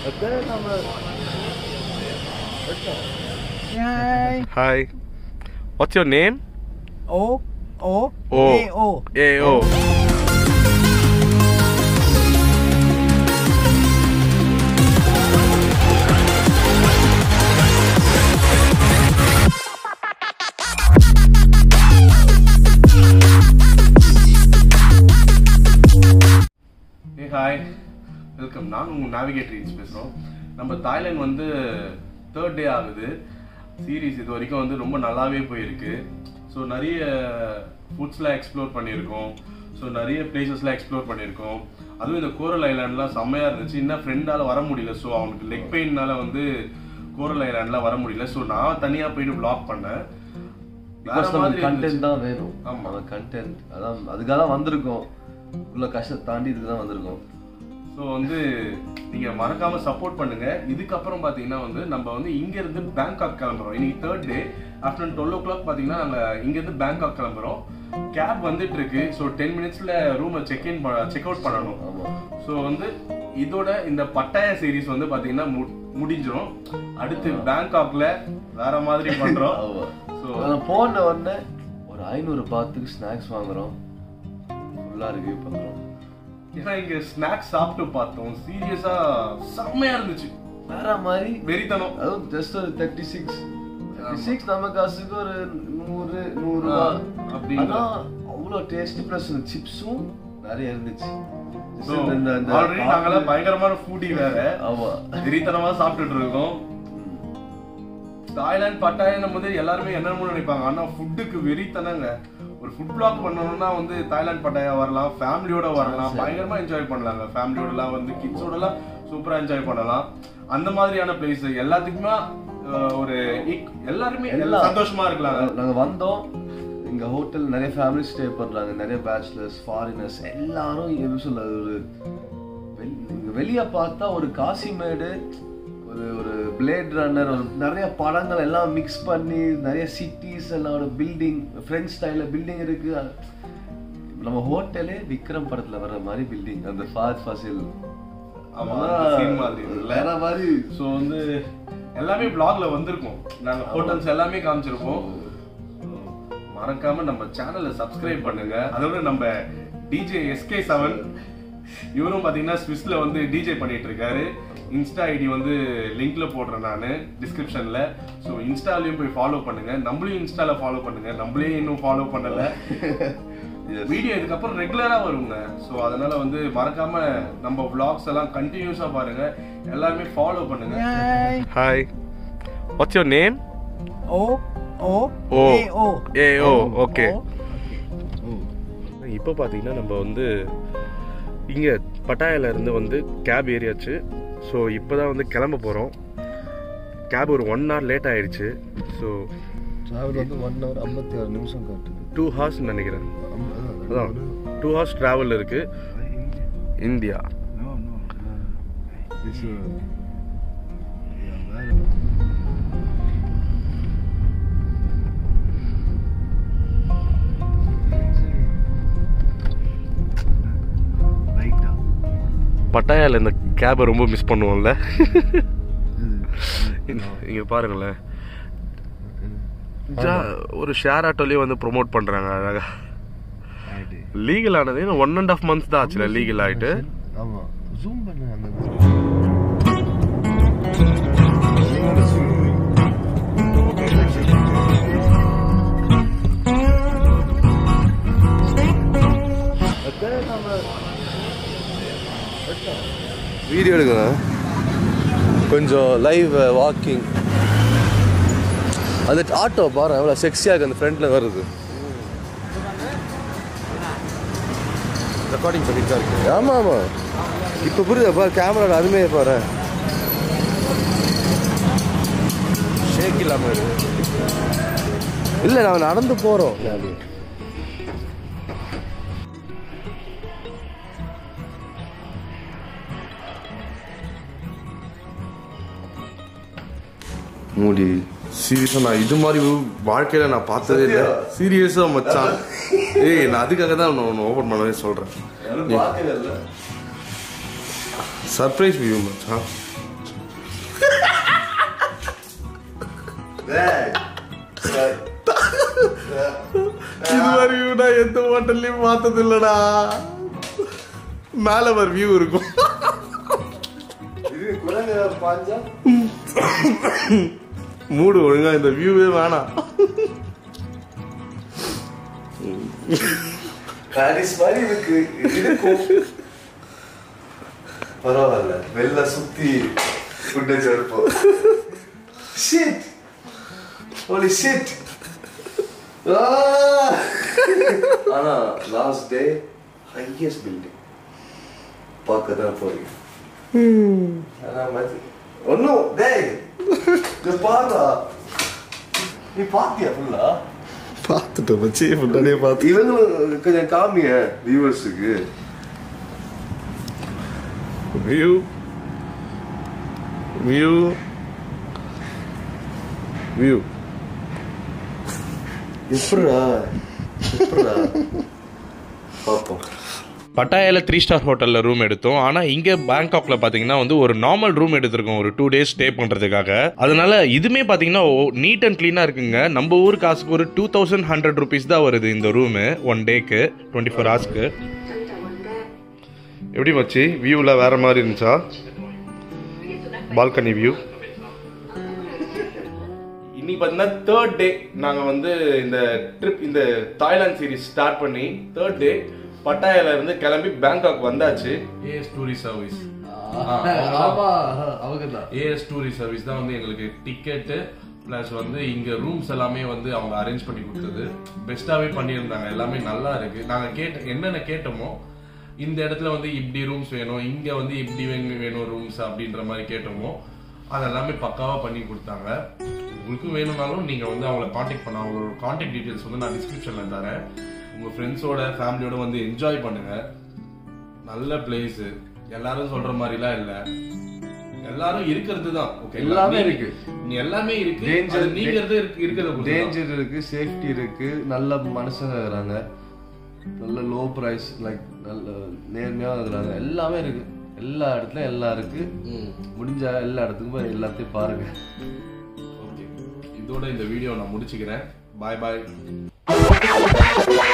Hi. Hi. What's your name? O O O. A O. A O. ஏ hi welcome நான் உங்கள் navigator பேசுகிறோம் நம்ம தாய்லாந்து வந்து தேர்ட் டே ஆகுது சீரீஸ் இது வரைக்கும் வந்து ரொம்ப நல்லாவே போயிருக்கு ஸோ நிறைய ஃபுட்ஸ்லாம் எக்ஸ்ப்ளோர் பண்ணியிருக்கோம் ஸோ நிறைய பிளேசஸ்லாம் எக்ஸ்ப்ளோர் பண்ணியிருக்கோம் அதுவும் இந்த கோரல் ஐலாண்ட்லாம் செம்மையாக இருந்துச்சு இன்னும் ஃப்ரெண்டால் வர முடியல ஸோ அவனுக்கு லெக் பெயின்னால வந்து கோரல் ஐலாண்ட்லாம் வர முடியல ஸோ நான் தனியாக போயிட்டு vlog பண்ணேன் வேற பிகாஸ் மாதிரி நமக்கு இருந்துச்சு. கண்டென்ட் தான் வேணும் ஆமா. நம்ம கண்டென்ட் அதான் அதுக்காக தான் வந்திருக்கோம் உள்ள கஷ்டத்தை தாண்டி இதுக்கு தான் வந்திருக்கோம் ஸோ வந்து நீங்க மறக்காம சப்போர்ட் பண்ணுங்க இதுக்கப்புறம் பாத்தீங்கன்னா வந்து நம்ம வந்து இங்க இருந்து பேங்காக் கிளம்புறோம் இன்னைக்கு third day afternoon twelve o'clock பாத்தீங்கன்னா நாங்க இங்க இருந்து பேங்காக் கிளம்புறோம் கேப் வந்துட்டு இருக்கு ஸோ டென் மினிட்ஸ்ல ரூமை செக் இன் செக் அவுட் பண்ணணும் ஆமா ஸோ வந்து இதோட இந்த பட்டாய சீரிஸ் வந்து பாத்தீங்கன்னா மு- முடிஞ்சிரும் அடுத்து பேங்காக்ல வேற மாதிரி பண்றோம் ஆமா ஸோ நான் போன உடனே ஒரு ஐநூறு பாத்துக்கு ஸ்நாக்ஸ் வாங்குறோம் ஃபுல்லா ரிவ்யூ பண்றோம் ஏன்னா இங்க ஸ்நாக்ஸ் சாப்பிட்டு பார்த்தோம் சீரியஸா செம்மையா இருந்துச்சு வேற மாதிரி வெறித்தனம் அதுவும் ஜஸ்ட் ஒரு தேர்ட்டி சிக்ஸ் தேர்ட்டி சிக்ஸ் நம்ம காசுக்கு ஒரு நூறு நூறு ரூபா ஆ, அப்படிங்கிற. ஆனா அவ்வளோ டேஸ்ட் ப்ளஸ் சிப்ஸும் நிறைய இருந்துச்சு Just So, இந்த- இந்த- இந்த already நாங்கெல்லாம் பயங்கரமான ஃபூடி வேற ஆமா வெறித்தனமா சாப்பிட்டுட்டு இருக்கோம் தாய்லாந்து பட்டாயம் போது எல்லாருமே என்னமோ நினைப்பாங்க ஆனா ஃபுட்டுக்கு வெறித்தனங்க ஒரு ஃபுட் பிளாக் பண்ணணும்னா வந்து தாய்லாந்து பட்டாயா வரலாம் ஃபேமிலியோட வரலாம் பயங்கரமா என்ஜாய் பண்ணலாங்க ஃபேமிலியோடலாம் வந்து கிட்ஸோடலாம் சூப்பரா என்ஜாய் பண்ணலாம் அந்த மாதிரியான பிளேஸ் எல்லாத்துக்குமே அஹ், ஒரு eq- எல்லாருமே எல்லாம். சந்தோஷமா இருக்கலாம் நாங்க வந்தோம் இங்க ஹோட்டல் நிறைய ஃபேமிலி ஸ்டே பண்றாங்க நிறைய பேச்சுலர்ஸ் ஃபாரினர்ஸ் எல்லாரும் எப்படி சொல்ல ஒரு வெளி- இங்க வெளிய பார்த்தா ஒரு காசிமேடு ஒரு ஒரு பிளேட் ரன்னர் ஒரு நிறைய படங்கள் எல்லாம் மிக்ஸ் பண்ணி நிறைய சிட்டிஸ் எல்லாம் ஒரு பில்டிங் ஃப்ரெஞ்ச் ஸ்டைல பில்டிங் இருக்கு நம்ம ஹோட்டலே விக்ரம் படத்துல வர்ற மாதிரி பில்டிங் அந்த ஃபாத் ஃபாசில் ஆமா அந்த scene மாதிரி இருக்குல்ல வேற மாதிரி ஸோ வந்து எல்லாமே பிளாக்ல வந்திருக்கும் நாங்க ஹோட்டல்ஸ் எல்லாமே காமிச்சிருப்போம் மறக்காம நம்ம சேனலை சப்ஸ்கிரைப் பண்ணுங்க அதோட நம்ம டிஜே எஸ்கே செவன் இவரும் பாத்தீங்கன்னா ஸ்விஸ்ல வந்து டிஜே பண்ணிட்டு இருக்காரு இன்ஸ்டா ஐடி வந்து லிங்க்ல போடுறேன் நான் டிஸ்கிரிப்ஷன்ல ஸோ இன்ஸ்டாலையும் போய் ஃபாலோ பண்ணுங்க நம்மளையும் இன்ஸ்டால ஃபாலோ பண்ணுங்க நம்மளே இன்னும் ஃபாலோ பண்ணல வீடியோ இதுக்கப்புறம் ரெகுலரா வருங்க ஸோ அதனால வந்து மறக்காம நம்ம vlogs எல்லாம் கண்டினியூஸா பாருங்க எல்லாருமே ஃபாலோ பண்ணுங்க Hi. Hi what's your name O O O. A O. ஏ ஓ ஓகே O. இப்போ பார்த்தீங்கன்னா நம்ம வந்து இங்கே பட்டாயால இருந்து வந்து கேப் ஏறியாச்சு ஸோ இப்போ தான் வந்து கிளம்ப போகிறோம் கேப் ஒரு ஒன் ஹவர் லேட் ஆயிடுச்சு ஸோ டிராவல் வந்து ஒன் ஹவர் ஐம்பத்தி ஆறு நிமிஷம் காட்டுது டூ ஹார்ஸ் நினைக்கிறேன் அதான் டூ ஹார்ஸ் ட்ராவல் இருக்கு இந்தியா No no. Light ஆ. பட்டாயால இந்த கேபை ரொம்ப மிஸ் பண்ணுவோம்ல இங்கே பாருங்களேன் ஜா- ஒரு ஷேர் ஆட்டோலயே வந்து ப்ரோமோட் பண்றாங்க அழகா Right. லீகல் ஆனது ஒன் அண்ட் ஆஃப் மந்த்ஸ் தான் ஆச்சுல லீகல் ஆயிட்டு ஆமா ஜூம் பண்ண அந்த வீடியோ எடுக்கிறேன் கொஞ்சம் லைவ் வாக்கிங் அந்த ஆட்டோ பாரு எவ்வளோ செக்ஸியாக இருக்கு அந்த ஃப்ரண்ட்டில் வருது ரெக்கார்டிங் பண்ணிட்டு தான் இருக்கு ஆமாம் ஆமாம் இப்போ புரியுதா பாரு கேமரா அதுமே பாரு ஷேக் இல்லாமல் இருக்கு இல்லை நான் நடந்து போகிறோம் மூடி சீரியஸா நான் இது மாதிரி வாழ்க்கையில நான் பார்த்ததே இல்லை சீரியஸா மச்சான் ஏய் நான் அதுக்காக தான் ஒன்று ஓப்பன் பண்ணவே சொல்றேன் சர்ப்ரைஸ் வியூ மச்சான் டேய். டேய். இது மாதிரி view நான் எந்த ஹோட்டல்லையும் பார்த்தது இல்லடா மேல ஒரு வியூ இருக்கும் இது குரங்கு பாஞ்சா மூடு ஒழுங்கா இந்த வியூவே வேணாம் பாரிஸ் மாதிரி இருக்கு இருக்கும் பரவாயில்ல வெள்ள சுத்தி ஃபுட்டை சேர்ப்போம் ஷிட் ஹோலி ஷிட் ஆனா லாஸ்ட் டே ஹையஸ்ட் பில்டிங் பார்க்க தான் போறீங்க ஆனா மதி ஒன்னும் டேய் இது பாரா நீ பாத்தியா ஃபுல்லா பார்த்துட்டு வச்சு முன்னாடியே பார்த்து இவங்களும் கொஞ்சம் காமிய வியூவர்ஸுக்கு வியூ வியூ வியூ எப்படா எப்படா பார்ப்போம் பட்டாயால த்ரீ ஸ்டார் ஹோட்டலில் ரூம் எடுத்தோம் ஆனால் இங்கே பேங்காக்ல பார்த்தீங்கன்னா வந்து ஒரு நார்மல் ரூம் எடுத்திருக்கோம் ஒரு டூ டேஸ் ஸ்டே பண்ணுறதுக்காக அதனால இதுவுமே பார்த்தீங்கன்னா நீட் அண்ட் க்ளீனாக இருக்குங்க நம்ம ஊர் காசுக்கு ஒரு டூ தௌசண்ட் ஹண்ட்ரட் ருபீஸ் தான் வருது இந்த ரூமு ஒன் டேக்கு டுவெண்ட்டி ஃபோர் ஹவர்ஸ்க்கு எப்படி மச்சி வியூவில் வேற மாதிரி இருந்துச்சா பால்கனி வியூ இன்னைக்கு பார்த்தீங்கன்னா தேர்ட் டே நாங்கள் வந்து இந்த ட்ரிப் இந்த தாய்லாந்து சீரிஸ் ஸ்டார்ட் பண்ணி தேர்ட் டே பட்டாயால இருந்து கிளம்பி பேங்காக் வந்தாச்சு ஏஎஸ் டூரிஸ்ட் சர்வீஸ் ஆமா அவங்க தான் ஏஎஸ் டூரிஸ்ட் சர்வீஸ் தான் வந்து எங்களுக்கு டிக்கெட்டு ப்ளஸ் வந்து இங்கே ரூம்ஸ் எல்லாமே வந்து அவங்க அரேஞ்ச் பண்ணி கொடுத்தது பெஸ்ட்டாகவே பண்ணியிருந்தாங்க எல்லாமே நல்லா இருக்கு நாங்கள் கேட்ட என்னென்ன கேட்டோமோ இந்த இடத்துல வந்து இப்படி ரூம்ஸ் வேணும் இங்கே வந்து இப்படி வேணும் வேணும் ரூம்ஸ் அப்படின்ற மாதிரி கேட்டோமோ அதெல்லாமே பக்காவாக பண்ணி கொடுத்தாங்க உங்களுக்கும் வேணும்னாலும் நீங்கள் வந்து அவங்கள காண்டாக்ட் பண்ண அவங்களோட காண்டாக்ட் டீட்டெயில்ஸ் வந்து நான் டிஸ்கிரிப்ஷனில் தரேன் உங்கள் ஃப்ரெண்ட்ஸோட ஃபேமிலியோட வந்து என்ஜாய் பண்ணுங்கள் நல்ல பிளேஸ் எல்லாரும் சொல்ற மாதிரிலாம் இல்ல எல்லாரும் இருக்கிறது தான் ஓகே எல்லாமே இருக்கு. நீ எல்லாமே இருக்கு Danger- அது நீங்கிறது இருக்கு இருக்கிறது பொறுத்து தான். டேஞ்சர் இருக்கு சேஃப்டி இருக்கு நல்ல மனுஷங்க இருக்கிறாங்க நல்ல லோ பிரைஸ் லைக் நல்ல நேர்மையா இருக்கிறாங்க எல்லாமே இருக்கு எல்லா இடத்துலயும் எல்லாம் இருக்கு ம் முடிஞ்ச எல்லா இடத்துக்கும் போய் எல்லாத்தையும் பாருங்க ஓகே இதோட இந்த வீடியோ நான் முடிச்சுக்கிறேன் பாய் பாய்